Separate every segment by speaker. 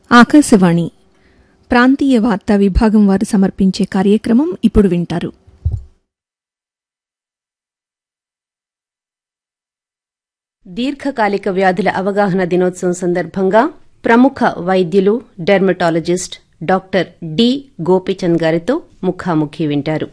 Speaker 1: ఆకాశవాణి ప్రాంతీయ వార్తా విభాగం వారు సమర్పించే కార్యక్రమం ఇప్పుడు వింటారు
Speaker 2: దీర్ఘకాలిక వ్యాధుల అవగాహన దినోత్సవం సందర్భంగా ప్రముఖ వైద్యులు డెర్మటాలజిస్ట్ డాక్టర్ డి గోపిచంద్ గారితో ముఖాముఖి వింటారు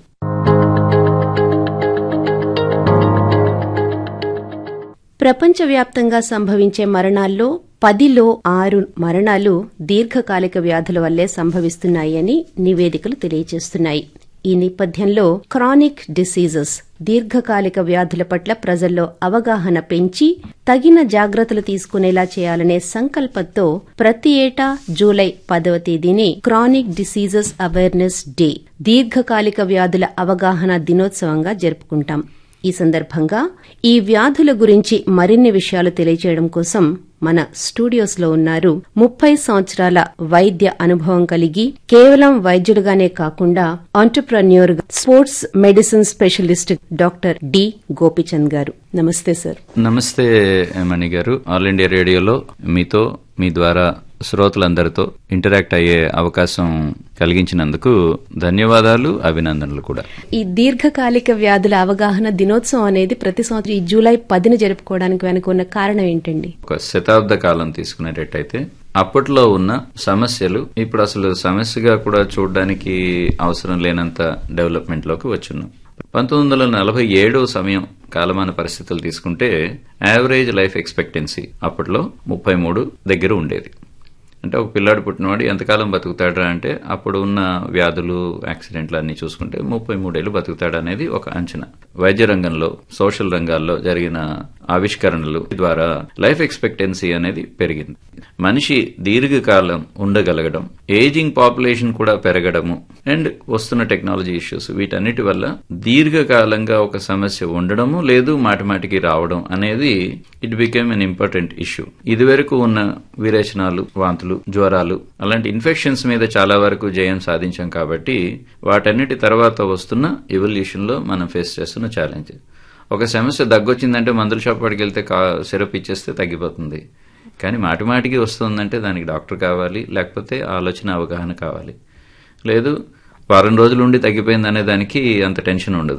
Speaker 2: ప్రపంచవ్యాప్తంగా సంభవించే మరణాల్లో పదిలో ఆరు మరణాలు దీర్ఘకాలిక వ్యాధుల వల్లే సంభవిస్తున్నాయి అని నివేదికలు తెలియజేస్తున్నాయి ఈ నేపథ్యంలో క్రానిక్ డిసీజెస్ దీర్ఘకాలిక వ్యాధుల పట్ల ప్రజల్లో అవగాహన పెంచి తగిన జాగ్రత్తలు తీసుకునేలా చేయాలనే సంకల్పంతో ప్రతి ఏటా జూలై పదవ తేదీని క్రానిక్ డిసీజెస్ అవేర్నెస్ డే దీర్ఘకాలిక వ్యాధుల అవగాహన దినోత్సవంగా జరుపుకుంటాం ఈ సందర్భంగా ఈ వ్యాధుల గురించి మరిన్ని విషయాలు తెలియజేయడం కోసం మన స్టూడియోస్ లో ఉన్నారు ముప్పై సంవత్సరాల వైద్య అనుభవం కలిగి కేవలం వైద్యుడుగానే కాకుండా entrepreneur sports medicine specialist doctor D Gopichand garu నమస్తే సార్
Speaker 3: నమస్తే మణి గారు ఆల్ ఇండియా రేడియోలో మీతో మీ ద్వారా శ్రోతలందరితో ఇంటరాక్ట్ అయ్యే అవకాశం కలిగించినందుకు ధన్యవాదాలు అభినందనలు కూడా
Speaker 2: ఈ దీర్ఘకాలిక వ్యాధుల అవగాహన దినోత్సవం అనేది ప్రతి సంవత్సరం ఈ జూలై పదిని జరుపుకోవడానికి వెనుక ఉన్న కారణం ఏంటండి
Speaker 3: ఒక శతాబ్ద కాలం తీసుకునేటట్టయితే అప్పట్లో ఉన్న సమస్యలు ఇప్పుడు అసలు సమస్యగా కూడా చూడడానికి అవసరం లేనంత డెవలప్మెంట్ లోకి వచ్చున్నాం పంతొమ్మిది వందల నలభై ఏడో సమయం కాలమాన పరిస్థితులు తీసుకుంటే యావరేజ్ లైఫ్ ఎక్స్పెక్టెన్సీ అప్పట్లో ముప్పై మూడు దగ్గర ఉండేది అంటే ఒక పిల్లాడు పుట్టినవాడు ఎంతకాలం బతుకుతాడా అంటే అప్పుడు ఉన్న వ్యాధులు యాక్సిడెంట్లు అన్ని చూసుకుంటే ముప్పై మూడేళ్లు బతుకుతాడు అనేది ఒక అంచనా వైద్య రంగంలో సోషల్ రంగాల్లో జరిగిన ఆవిష్కరణలు ద్వారా లైఫ్ ఎక్స్పెక్టెన్సీ అనేది పెరిగింది మనిషి దీర్ఘకాలం ఉండగలగడం ఏజింగ్ పాపులేషన్ కూడా పెరగడము అండ్ వస్తున్న టెక్నాలజీ ఇష్యూస్ వీటన్నిటి వల్ల దీర్ఘకాలంగా ఒక సమస్య ఉండడము లేదు మాటిమాటికి రావడం అనేది it became an important issue ఇదివరకు ఉన్న విరేచనాలు వాంతులు జ్వరాలు అలాంటి ఇన్ఫెక్షన్స్ మీద చాలా వరకు జయం సాధించాం కాబట్టి వాటన్నిటి తర్వాత వస్తున్న ఎవల్యూషన్ లో మనం ఫేస్ చేస్తున్న ఛాలెంజ్ ఒక సమస్య దగ్గొచ్చిందంటే మందుల షాప్ వాడికి వెళ్తే సిరప్ ఇచ్చేస్తే తగ్గిపోతుంది కానీ మాటి మాటికి వస్తుందంటే దానికి డాక్టర్ కావాలి లేకపోతే ఆలోచన అవగాహన కావాలి లేదు వారం రోజులు ఉండి తగ్గిపోయింది అనే దానికి అంత టెన్షన్ ఉండదు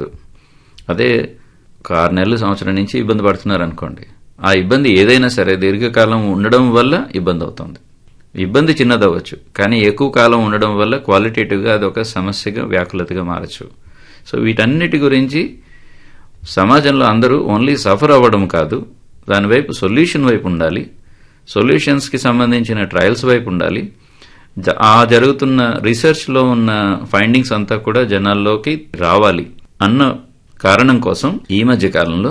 Speaker 3: అదే ఒక ఆరు నెలలు సంవత్సరం నుంచి ఇబ్బంది పడుతున్నారు అనుకోండి ఆ ఇబ్బంది ఏదైనా సరే దీర్ఘకాలం ఉండడం వల్ల ఇబ్బంది అవుతుంది ఇబ్బంది చిన్నదవ్వచ్చు కానీ ఎక్కువ కాలం ఉండడం వల్ల క్వాలిటేటివ్గా అది ఒక సమస్యగా వ్యాకులతగా మారచ్చు సో వీటన్నిటి గురించి సమాజంలో అందరూ ఓన్లీ సఫర్ అవ్వడం కాదు దాని వైపు సొల్యూషన్ వైపు ఉండాలి సొల్యూషన్స్కి సంబంధించిన ట్రయల్స్ వైపు ఉండాలి ఆ జరుగుతున్న రీసెర్చ్లో ఉన్న ఫైండింగ్స్ అంతా కూడా జనాల్లోకి రావాలి అన్న కారణం కోసం ఈ మధ్య కాలంలో